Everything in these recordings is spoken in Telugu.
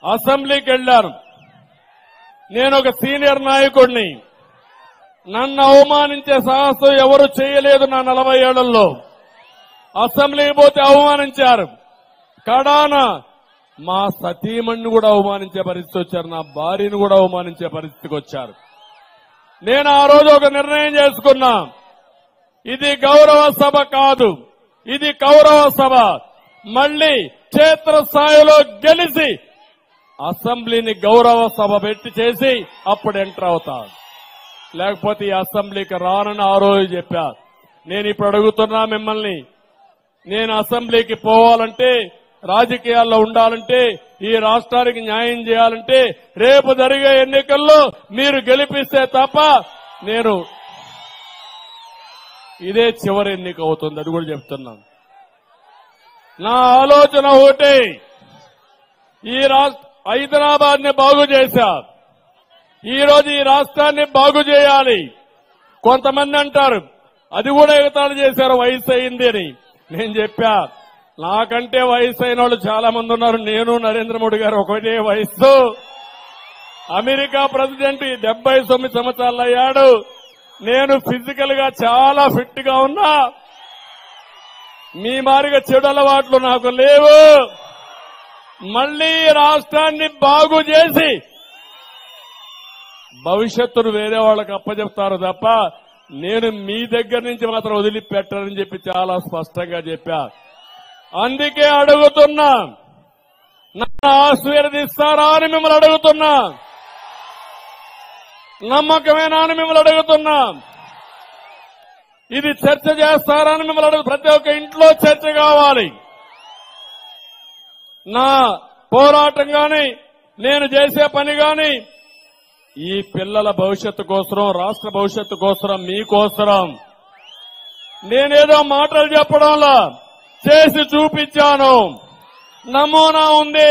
అసెంబ్లీకి వెళ్ళాను నేను ఒక సీనియర్ నాయకుడిని నన్ను అవమానించే సాహసం ఎవరు చేయలేదు నా నలభై ఏళ్లలో అసెంబ్లీకి పోతే అవమానించారు కడాన మా సతీమణ్ణి కూడా అవమానించే పరిస్థితి వచ్చారు నా భార్యను కూడా అవమానించే పరిస్థితికి వచ్చారు నేను ఆ రోజు ఒక నిర్ణయం చేసుకున్నా ఇది గౌరవ సభ కాదు ఇది కౌరవ సభ మళ్ళీ క్షేత్రస్థాయిలో గెలిచి అసెంబ్లీని గౌరవ సభ పెట్టి చేసి అప్పుడు ఎంటర్ అవుతా లేకపోతే ఈ అసెంబ్లీకి రానని ఆ రోజు చెప్పా నేను ఇప్పుడు అడుగుతున్నా మిమ్మల్ని నేను అసెంబ్లీకి పోవాలంటే రాజకీయాల్లో ఉండాలంటే ఈ రాష్ట్రానికి న్యాయం చేయాలంటే రేపు జరిగే ఎన్నికల్లో మీరు గెలిపిస్తే తప్ప నేను ఇదే చివరి ఎన్నిక అవుతుంది అది కూడా చెప్తున్నాను నా ఆలోచన ఒకటే ఈ రాష్ట్ర హైదరాబాద్ ని బాగు చేశా ఈ రోజు ఈ రాష్ట్రాన్ని బాగు చేయాలి కొంతమంది అంటారు అది కూడా ఎగతాళి చేశారు వయసు అయింది అని నేను చెప్పా నాకంటే వయసు అయిన వాళ్ళు చాలా మంది ఉన్నారు నేను నరేంద్ర మోడీ గారు ఒకటే వయస్సు అమెరికా ప్రెసిడెంట్ ఈ డెబ్బై తొమ్మిది సంవత్సరాలు అయ్యాడు నేను ఫిజికల్ గా చాలా ఫిట్ గా ఉన్నా మీ మారిగా చెడు అలవాట్లు నాకు లేవు మళ్లీ రాష్ట్రాన్ని బాగు చేసి భవిష్యత్తును వేరే వాళ్ళకి అప్పచెప్తారు తప్ప నేను మీ దగ్గర నుంచి మాత్రం వదిలిపెట్టనని చెప్పి చాలా స్పష్టంగా చెప్పా అందుకే అడుగుతున్నా నన్ను ఆశీర్వదిస్తారా అని మిమ్మల్ని అడుగుతున్నా నమ్మకమేనా అని మిమ్మల్ని అడుగుతున్నా ఇది చర్చ చేస్తారా అని మిమ్మల్ని అడుగు ప్రతి ఒక్క ఇంట్లో చర్చ కావాలి నా పోరాటం గాని నేను చేసే పని గాని ఈ పిల్లల భవిష్యత్తు కోసం రాష్ట్ర భవిష్యత్తు కోసం మీకోసరం నేనేదో మాటలు చెప్పడంలా చేసి చూపించాను నమూనా ఉంది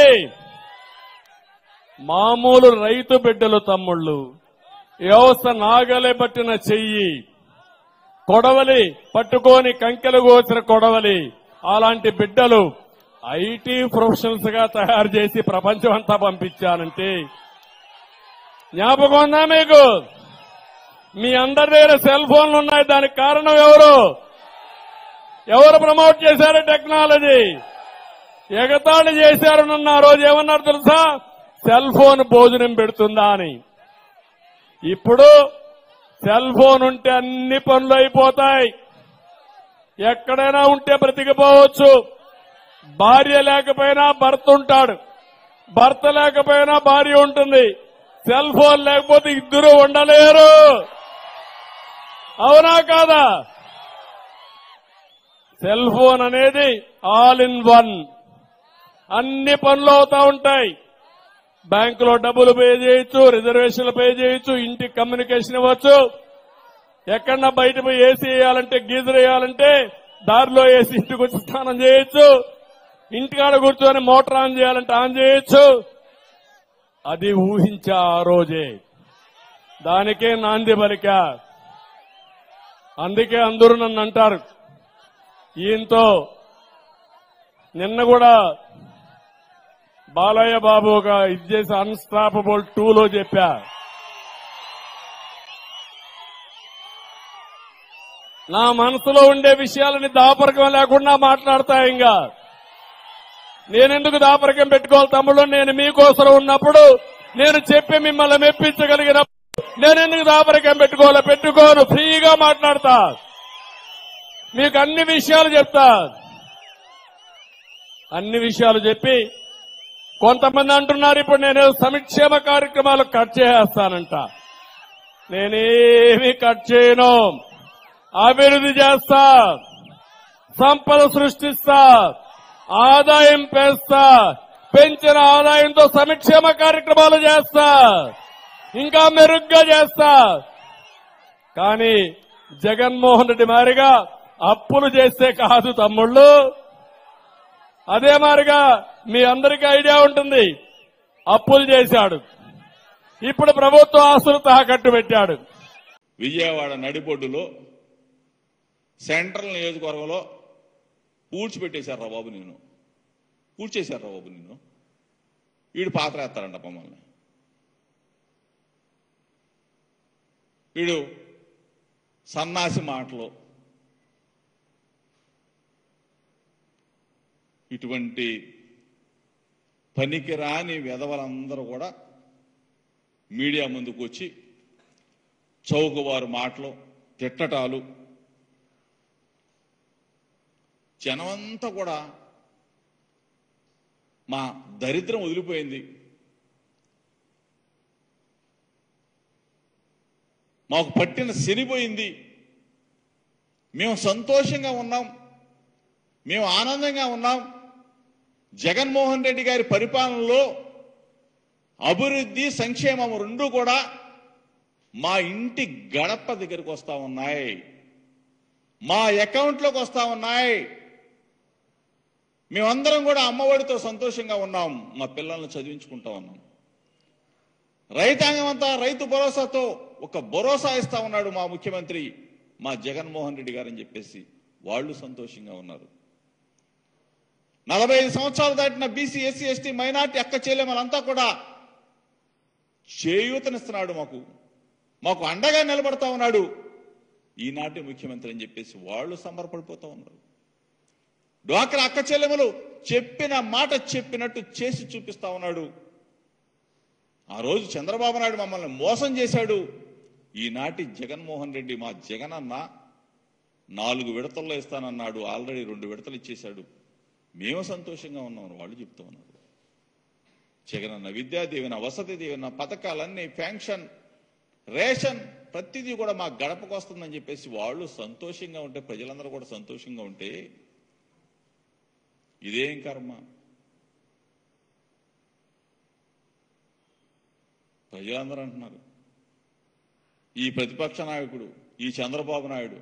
మామూలు రైతు బిడ్డలు తమ్ముళ్ళు వ్యవస్థ నాగలే పట్టిన చెయ్యి కొడవలి పట్టుకొని కంకెలు కోసిన కొడవలి అలాంటి బిడ్డలు ఐటీ ప్రొఫెషనల్స్ గా తయారు చేసి ప్రపంచం అంతా పంపించానంటే జ్ఞాపకం ఉందా మీకు మీ అందరి దగ్గర సెల్ ఫోన్లు ఉన్నాయి దానికి కారణం ఎవరు ఎవరు ప్రమోట్ చేశారు టెక్నాలజీ ఎగతాళి చేశారు నన్ను ఆ రోజు ఏమన్నారు తెలుసా సెల్ ఫోన్ భోజనం పెడుతుందా అని ఇప్పుడు సెల్ ఫోన్ ఉంటే అన్ని పనులు అయిపోతాయి ఎక్కడైనా ఉంటే బ్రతికిపోవచ్చు భార్య లేకపోయినా భర్త ఉంటాడు భర్త లేకపోయినా భార్య ఉంటుంది సెల్ ఫోన్ లేకపోతే ఇద్దరు ఉండలేరు అవునా కాదా సెల్ ఫోన్ అనేది ఆల్ ఇన్ వన్ అన్ని పనులు అవుతా ఉంటాయి బ్యాంకులో డబ్బులు పే చేయొచ్చు రిజర్వేషన్లు పే చేయొచ్చు ఇంటికి కమ్యూనికేషన్ ఇవ్వచ్చు ఎక్కడన్నా బయట పోయి ఏసీ వేయాలంటే గీజర్ వేయాలంటే దారిలో వేసి ఇంటికి వచ్చి స్నానం చేయొచ్చు ఇంటికాడ కూర్చొని మోటార్ ఆన్ చేయాలంటే ఆన్ చేయొచ్చు అది ఊహించా ఆ రోజే దానికే నాంది పలికా అందుకే అందరూ నన్ను అంటారు ఈయంతో నిన్న కూడా బాలయ్య బాబు ఒక ఇది చేసి అన్స్టాపబుల్ టూలో చెప్పా నా మనసులో ఉండే విషయాలని దాపరికం లేకుండా మాట్లాడతా ఇంకా నేనెందుకు దాపరికం పెట్టుకోవాలి తమ్ముడు నేను మీకోసం ఉన్నప్పుడు నేను చెప్పి మిమ్మల్ని మెప్పించగలిగినప్పుడు నేనెందుకు దాపరికం పెట్టుకోవాలి పెట్టుకోను ఫ్రీగా మాట్లాడతా మీకు అన్ని విషయాలు చెప్తా అన్ని విషయాలు చెప్పి కొంతమంది అంటున్నారు ఇప్పుడు నేను సంక్షేమ కార్యక్రమాలు కట్ చేసేస్తానంట నేనేమి కట్ చేయను అభివృద్ధి చేస్తా సంపద సృష్టిస్తా ఆదాయం పెంచుతా పెంచిన ఆదాయంతో సంక్షేమ కార్యక్రమాలు చేస్తా ఇంకా మెరుగ్గా చేస్తా కానీ జగన్మోహన్ రెడ్డి మారిగా అప్పులు చేస్తే కాదు తమ్ముళ్ళు అదే మారిగా మీ అందరికీ ఐడియా ఉంటుంది అప్పులు చేశాడు ఇప్పుడు ప్రభుత్వ ఆస్తులు తాకట్టు పెట్టాడు విజయవాడ నడిబొడ్డులో సెంట్రల్ నియోజకవర్గంలో పూడ్చిపెట్టేశారా బాబు నేను పూడ్చేశారా బాబు నిన్ను వీడు పాత్ర వేస్తారంట మమ్మల్ని వీడు సన్నాసి మాటలు ఇటువంటి పనికిరాని వెధవలందరూ కూడా మీడియా ముందుకు వచ్చి చౌకవారు మాటలు తిట్టటాలు జనమంతా కూడా మా దరిద్రం వదిలిపోయింది మాకు పట్టిన శనిపోయింది మేము సంతోషంగా ఉన్నాం మేము ఆనందంగా ఉన్నాం జగన్మోహన్ రెడ్డి గారి పరిపాలనలో అభివృద్ధి సంక్షేమం రెండు కూడా మా ఇంటి గడప దగ్గరికి వస్తా ఉన్నాయి మా అకౌంట్లోకి వస్తా ఉన్నాయి మేమందరం కూడా అమ్మఒడితో సంతోషంగా ఉన్నాం మా పిల్లల్ని చదివించుకుంటా ఉన్నాం రైతాంగం అంతా రైతు భరోసాతో ఒక భరోసా ఇస్తా ఉన్నాడు మా ముఖ్యమంత్రి మా జగన్మోహన్ రెడ్డి గారని చెప్పేసి వాళ్ళు సంతోషంగా ఉన్నారు నలభై ఐదు సంవత్సరాలు దాటిన బీసీ ఎస్సీ ఎస్టీ మైనార్టీ అక్క చెల్లెమలంతా కూడా చేయూతనిస్తున్నాడు మాకు మాకు అండగా నిలబడతా ఉన్నాడు ఈనాటి ముఖ్యమంత్రి అని చెప్పేసి వాళ్ళు సంబరపడిపోతా ఉన్నారు డ్వాక్రా అక్క చెల్లెములు చెప్పిన మాట చెప్పినట్టు చేసి చూపిస్తా ఉన్నాడు ఆ రోజు చంద్రబాబు నాయుడు మమ్మల్ని మోసం చేశాడు ఈనాటి జగన్మోహన్ రెడ్డి మా జగనన్న నాలుగు విడతల్లో ఇస్తానన్నాడు ఆల్రెడీ రెండు విడతలు ఇచ్చేశాడు మేము సంతోషంగా ఉన్నాం వాళ్ళు చెప్తూ ఉన్నారు జగనన్న విద్యా దీవెన వసతి దీవెన పథకాలన్నీ ఫ్యాంక్షన్ రేషన్ ప్రతిదీ కూడా మా గడపకు వస్తుందని చెప్పేసి వాళ్ళు సంతోషంగా ఉంటే ప్రజలందరూ కూడా సంతోషంగా ఉంటే ఇదేం కర్మ ప్రజలందరూ అంటున్నారు ఈ ప్రతిపక్ష నాయకుడు ఈ చంద్రబాబు నాయుడు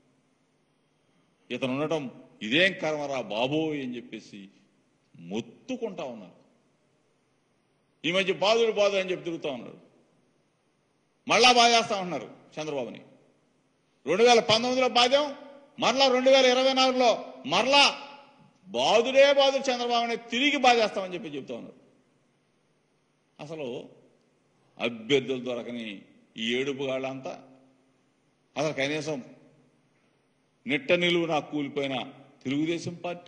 ఇతను ఉండటం ఇదేం కర్మరా బాబోయ్ అని చెప్పేసి మొత్తుకుంటా ఉన్నారు ఈ మధ్య బాధుడు బాధ అని చెప్పి తిరుగుతా ఉన్నారు మళ్ళా బాధేస్తా ఉన్నారు చంద్రబాబుని రెండు వేల పంతొమ్మిదిలో బాధ్యం మరలా రెండు వేల ఇరవై నాలుగులో మరలా బాధుడే బాధుడు చంద్రబాబుని తిరిగి బాధేస్తామని చెప్పి చెప్తా ఉన్నారు అసలు అభ్యర్థులు దొరకని ఈ ఏడుపు గాళ్ళంతా అసలు కనీసం నిట్ట నిలువు నాకు కూలిపోయిన తెలుగుదేశం పార్టీ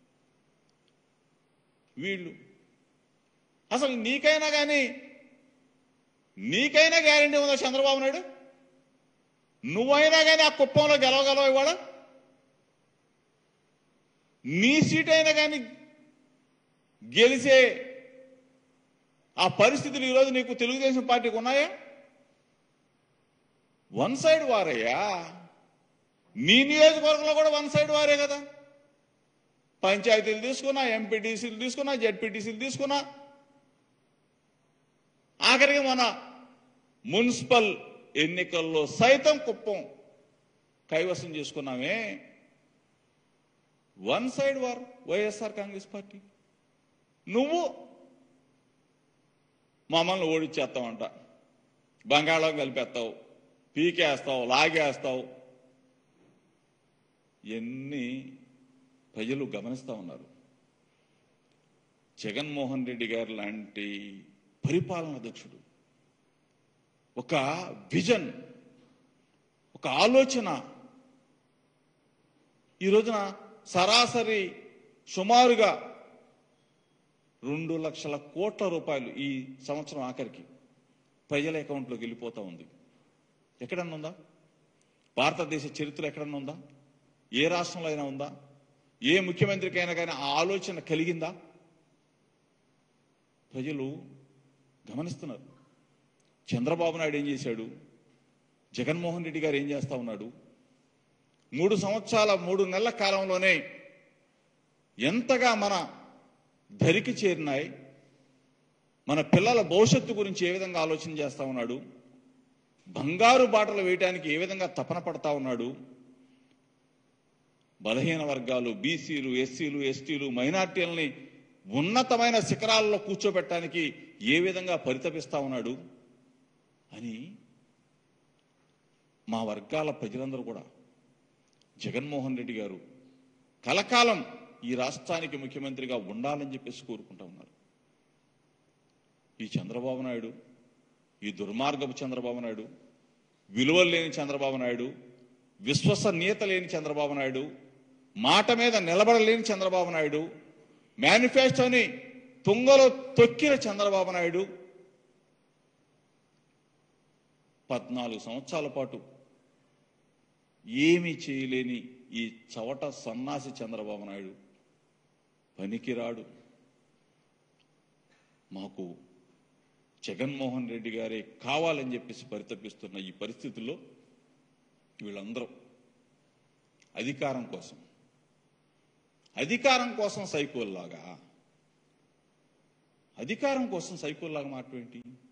వీళ్ళు అసలు నీకైనా కానీ నీకైనా గ్యారంటీ ఉందా చంద్రబాబు నాయుడు నువ్వైనా కానీ ఆ కుప్పంలో గెలవగలవు ఇవాళ నీ సీట్ అయినా కానీ గెలిచే ఆ పరిస్థితులు ఈరోజు నీకు తెలుగుదేశం పార్టీకి ఉన్నాయా వన్ సైడ్ వారయ్యా నీ నియోజకవర్గంలో కూడా వన్ సైడ్ వారే కదా పంచాయతీలు తీసుకున్నా ఎంపీటీసీలు తీసుకున్నా జెడ్పీటీసీలు తీసుకున్నా ఆఖరికి మన మున్సిపల్ ఎన్నికల్లో సైతం కుప్పం కైవసం చేసుకున్నామే one side war YSR Congress party నువ్వు మమ్మల్ని ఓడిచ్చేస్తావంట బంగాళం కలిపేస్తావు పీకేస్తావు లాగేస్తావు ఎన్ని ప్రజలు గమనిస్తా ఉన్నారు జగన్మోహన్ రెడ్డి గారు లాంటి పరిపాలన దక్షుడు ఒక విజన్ ఒక ఆలోచన ఈ రోజున సరాసరి సుమారుగా రెండు లక్షల కోట్ల రూపాయలు ఈ సంవత్సరం ఆఖరికి ప్రజల అకౌంట్లోకి వెళ్ళిపోతా ఉంది ఎక్కడన్నా ఉందా భారతదేశ చరిత్ర ఎక్కడన్నా ఉందా ఏ రాష్ట్రంలో అయినా ఉందా ఏ ముఖ్యమంత్రికైనా కానీ ఆ ఆలోచన కలిగిందా ప్రజలు గమనిస్తున్నారు చంద్రబాబు నాయుడు ఏం చేశాడు జగన్మోహన్ రెడ్డి గారు ఏం చేస్తా ఉన్నాడు మూడు సంవత్సరాల మూడు నెలల కాలంలోనే ఎంతగా మన ధరికి చేరినాయి మన పిల్లల భవిష్యత్తు గురించి ఏ విధంగా ఆలోచన చేస్తా ఉన్నాడు బంగారు బాటలు వేయటానికి ఏ విధంగా తపన పడతా ఉన్నాడు బలహీన వర్గాలు బీసీలు ఎస్సీలు ఎస్టీలు మైనార్టీలని ఉన్నతమైన శిఖరాల్లో కూర్చోబెట్టడానికి ఏ విధంగా పరితపిస్తా ఉన్నాడు అని మా వర్గాల ప్రజలందరూ కూడా జగన్మోహన్ రెడ్డి గారు కలకాలం ఈ రాష్ట్రానికి ముఖ్యమంత్రిగా ఉండాలని చెప్పేసి కోరుకుంటా ఉన్నారు ఈ చంద్రబాబు నాయుడు ఈ దుర్మార్గపు చంద్రబాబు నాయుడు విలువలు లేని చంద్రబాబు నాయుడు విశ్వసనీయత లేని చంద్రబాబు నాయుడు మాట మీద నిలబడలేని చంద్రబాబు నాయుడు మేనిఫెస్టోని తుంగలో తొక్కిన చంద్రబాబు నాయుడు పద్నాలుగు సంవత్సరాల పాటు ఏమీ చేయలేని ఈ చవట సన్నాసి చంద్రబాబు నాయుడు పనికిరాడు మాకు జగన్మోహన్ రెడ్డి గారే కావాలని చెప్పేసి పరితపిస్తున్న ఈ పరిస్థితుల్లో వీళ్ళందరూ అధికారం కోసం అధికారం కోసం సైకోల్లాగా అధికారం కోసం సైకోల్లాగా మాట ఏంటి